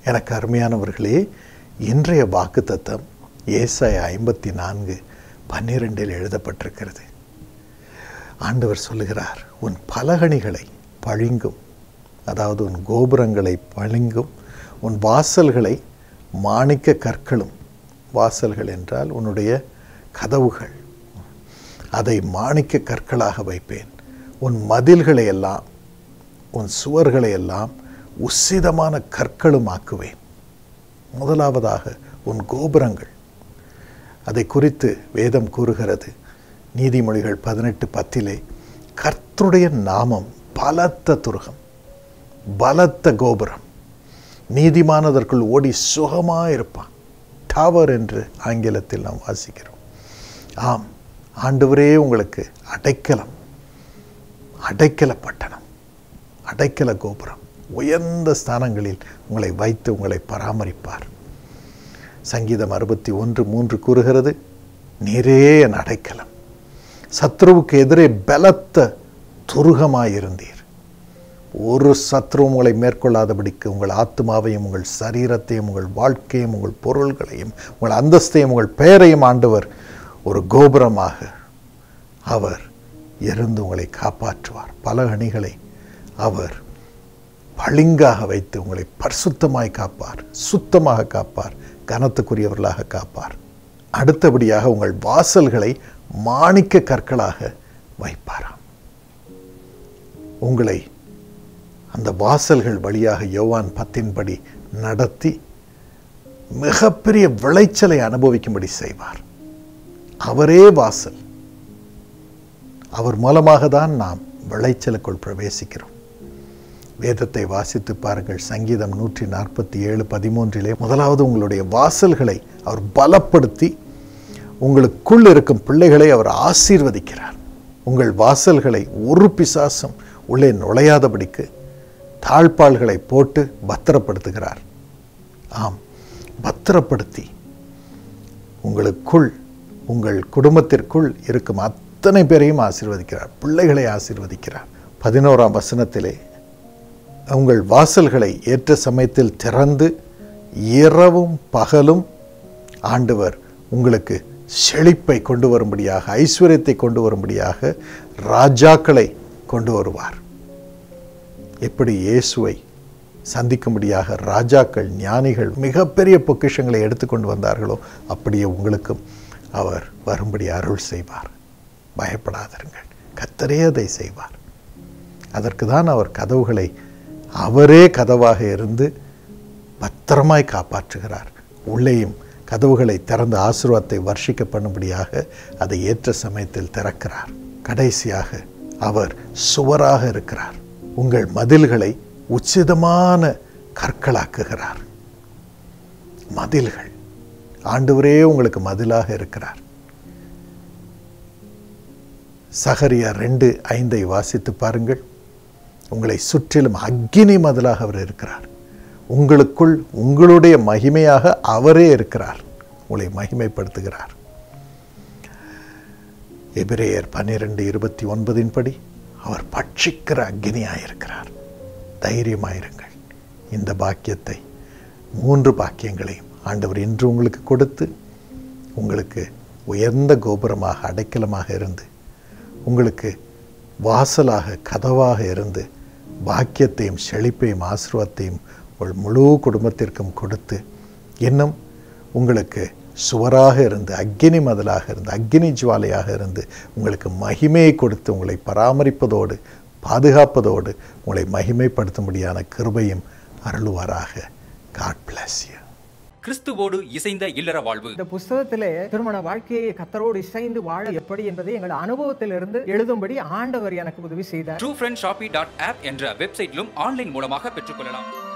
எனக்கு அருமையானவர்களே இன்றைய வாக்குத்தத்தம் ஏசாய ஐம்பத்தி நான்கு பன்னிரெண்டில் எழுதப்பட்டிருக்கிறது ஆண்டவர் சொல்லுகிறார் உன் பலகணிகளை பழிங்கும் அதாவது உன் கோபுரங்களை பழிங்கும் உன் வாசல்களை மாணிக்க கற்களும் வாசல்கள் என்றால் உன்னுடைய கதவுகள் அதை மாணிக்க கற்களாக வைப்பேன் உன் மதில்களை எல்லாம் உன் சுவர்களை எல்லாம் உசிதமான கற்களும் ஆக்குவேன் முதலாவதாக உன் கோபுரங்கள் அதை குறித்து வேதம் கூறுகிறது நீதிமொழிகள் பதினெட்டு பத்திலே கர்த்தருடைய நாமம் பலத்த துருகம் பலத்த கோபுரம் நீதிமானதற்குள் ஓடி சுகமாக இருப்பான் டவர் என்று ஆங்கிலத்தில் நாம் வாசிக்கிறோம் ஆம் ஆண்டவரே உங்களுக்கு அடைக்கலம் அடைக்கல பட்டணம் அடைக்கல கோபுரம் உயர்ந்த ஸ்தானங்களில் உங்களை வைத்து உங்களை பராமரிப்பார் சங்கீதம் அறுபத்தி ஒன்று மூன்று கூறுகிறது நீரே என் அடைக்கலம் சத்ருவுக்கு எதிரே பலத்த துருகமாயிருந்தீர் ஒரு சத்ருவும் உங்களை மேற்கொள்ளாதபடிக்கு உங்கள் ஆத்மாவையும் உங்கள் சரீரத்தையும் உங்கள் வாழ்க்கையும் உங்கள் பொருள்களையும் உங்கள் அந்தஸ்தையும் உங்கள் பெயரையும் ஆண்டவர் ஒரு கோபுரமாக அவர் இருந்து உங்களை காப்பாற்றுவார் பல அணிகளை அவர் பளிங்காக வைத்து உங்களை பரிசுத்தமாய் காப்பார் சுத்தமாக காப்பார் கனத்துக்குரியவர்களாக காப்பார் அடுத்தபடியாக உங்கள் வாசல்களை மாணிக்க கற்களாக வைப்பாராம் உங்களை அந்த வாசல்கள் வழியாக யோவான் பத்தின்படி நடத்தி மிகப்பெரிய விளைச்சலை அனுபவிக்கும்படி செய்வார் அவரே வாசல் அவர் மூலமாக தான் நாம் விளைச்சலுக்குள் பிரவேசிக்கிறோம் வேதத்தை வாசித்து பாருங்கள் சங்கீதம் நூற்றி நாற்பத்தி ஏழு பதிமூன்றிலே முதலாவது உங்களுடைய வாசல்களை அவர் பலப்படுத்தி உங்களுக்குள் இருக்கும் பிள்ளைகளை அவர் ஆசீர்வதிக்கிறார் உங்கள் வாசல்களை ஒரு பிசாசம் உள்ளே நுழையாதபடிக்கு தாழ்பால்களை போட்டு பத்திரப்படுத்துகிறார் ஆம் பத்திரப்படுத்தி உங்களுக்குள் உங்கள் குடும்பத்திற்குள் இருக்கும் அத்தனை பேரையும் ஆசீர்வதிக்கிறார் பிள்ளைகளை ஆசீர்வதிக்கிறார் பதினோராம் வசனத்திலே உங்கள் வாசல்களை ஏற்ற சமயத்தில் திறந்து இரவும் பகலும் ஆண்டவர் உங்களுக்கு செழிப்பை கொண்டு வரும்படியாக ஐஸ்வர்யத்தை கொண்டு வரும்படியாக ராஜாக்களை கொண்டு வருவார் எப்படி இயேசுவை சந்திக்கும்படியாக ராஜாக்கள் ஞானிகள் மிகப்பெரிய பொக்கிஷங்களை எடுத்துக்கொண்டு வந்தார்களோ அப்படியே உங்களுக்கும் அவர் வரும்படி அருள் செய்வார் பயப்படாதருங்கள் கத்தரே அதை செய்வார் அதற்கு தான் அவர் கதவுகளை அவரே கதவாக இருந்து பத்திரமாய் காப்பாற்றுகிறார் உள்ளேயும் கதவுகளை திறந்து ஆசீர்வாதத்தை வர்ஷிக்க பண்ணும்படியாக அதை ஏற்ற சமயத்தில் திறக்கிறார் கடைசியாக அவர் சுவராக இருக்கிறார் உங்கள் மதில்களை உச்சிதமான கற்களாக்குகிறார் மதில்கள் ஆண்டவரே உங்களுக்கு மதிலாக இருக்கிறார் சகரியா ரெண்டு ஐந்தை வாசித்து பாருங்கள் உங்களை சுற்றிலும் அக்கினி மதிலாக அவர் இருக்கிறார் உங்களுக்குள் உங்களுடைய மகிமையாக அவரே இருக்கிறார் உங்களை மகிமைப்படுத்துகிறார் எபிரேயர் பன்னிரெண்டு இருபத்தி ஒன்பதின் படி அவர் பட்சிக்கிற அக்னியாயிருக்கிறார் தைரியமாயிருங்கள் இந்த பாக்கியத்தை மூன்று பாக்கியங்களையும் ஆண்டவர் இன்று உங்களுக்கு கொடுத்து உங்களுக்கு உயர்ந்த கோபுரமாக அடைக்கலமாக இருந்து உங்களுக்கு வாசலாக கதவாக இருந்து பாக்கியத்தையும் செழிப்பையும் ஆசீர்வாதத்தையும் உங்கள் முழு குடும்பத்திற்கும் கொடுத்து இன்னும் உங்களுக்கு சுவராக இருந்து அக்கினி மதலாக இருந்து அக்கினி ஜுவாலையாக இருந்து உங்களுக்கு மகிமையை கொடுத்து உங்களை பராமரிப்பதோடு பாதுகாப்பதோடு உங்களை மகிமைப்படுத்தும்படியான கிருபையும் அருளுவாராக காட் பிளஸ் யூ கிறிஸ்துவோடு இசைந்த இல்லற வாழ்வு இந்த புஸ்தகத்திலே திருமண வாழ்க்கையை கத்தரோடு இசைந்து வாழ எப்படி என்பதை எங்கள் அனுபவத்திலிருந்து எழுதும்படி ஆண்டவர் எனக்கு உதவி செய்தார் true friend shoppy dot app என்ற வெப்சைட்டிலும் ஆன்லைன் மூலமாக பெற்றுக்கொள்ளலாம்